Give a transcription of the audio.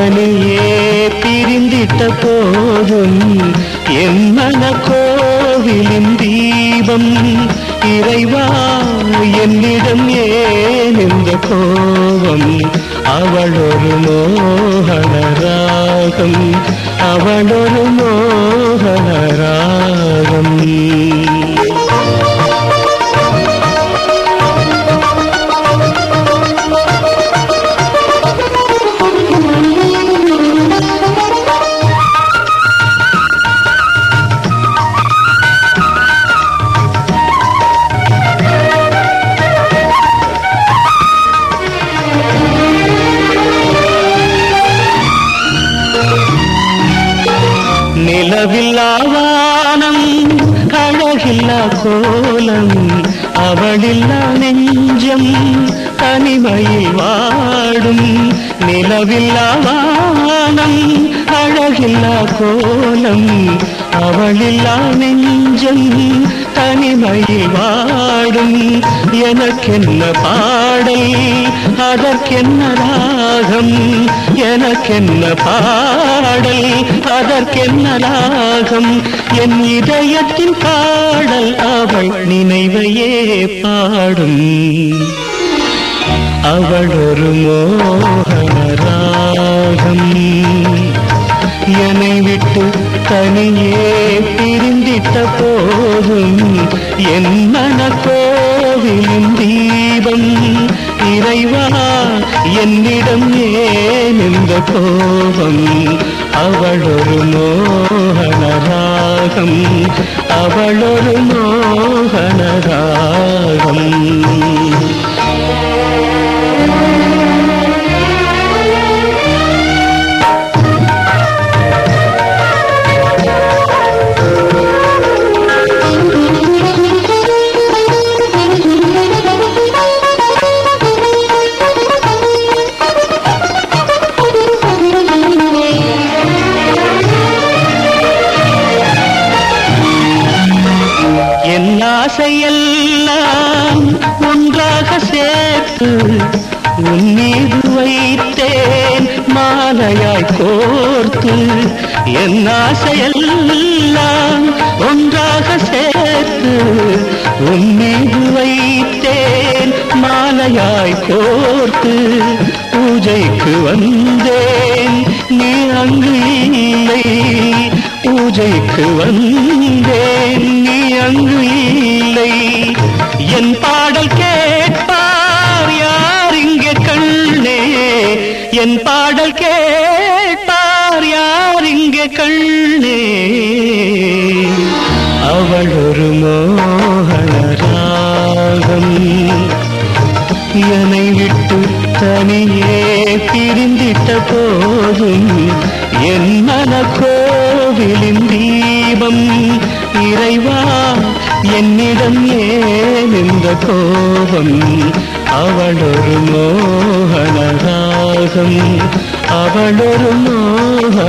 தனியே பிரிந்திட்ட போதும் என் மன கோவிலின் தீபம் இறைவா என்னிடம் ஏன் இந்த கோபம் அவளொரு மோகன ராகம் அவளொரு மோகன ராகம் நிலவில்லா வானம் அழகில்லா கோலம் அவளில்லா நெஞ்சம் தனிமையில் வாடும் நிலவில்லா வானம் அழகில்லா கோலம் அவளில்லா நெஞ்சம் தனிமையில் வாடும் எனக்கென்ன பாடல் அதற்கென்ன ராகம் எனக்கென்ன பாடல் அதற்கென்ன ராகம் என் இதயத்தின் பாடல் அவள் நினைவையே பாடும் அவள் ஒரு மோகன ராகம் என்னை விட்டு தனியே பிரிந்திட்ட போதும் என் மன கோவிலின் தீபம் இறைவா என்னிடம் ஏன் இந்த கோபம் அவளொரு மோகன ராகம் அவளொரு மோகன ராகம் என் ஆசையெல்லாம் ஒன்றாக சேர்த்து உன் மீது வைத்தேன் மாலையாய் கோர்த்து என் ஆசையெல்லாம் ஒன்றாக சேர்த்து உன் மீது வைத்தேன் மாலையாய் கோர்த்து பூஜைக்கு வந்தேன் நீ அங்கு இல்லை பூஜைக்கு வந்தேன் நீ அங்கு இல்லை என் பாடல் கேட்பார் யார் இங்கே கண்ணே என் பாடல் கேட்பார் யார் இங்கே கண்ணே அவள் ஒரு மோகன ராகம் என்னை விட்டு தனியே பிரிந்திட்ட போதும் என் மன கோவிலின் தீபம் இறைவா என்னிடம் ஏன் இந்த கோபம் அவளொரு மோகன ராகம் அவளொரு மோகன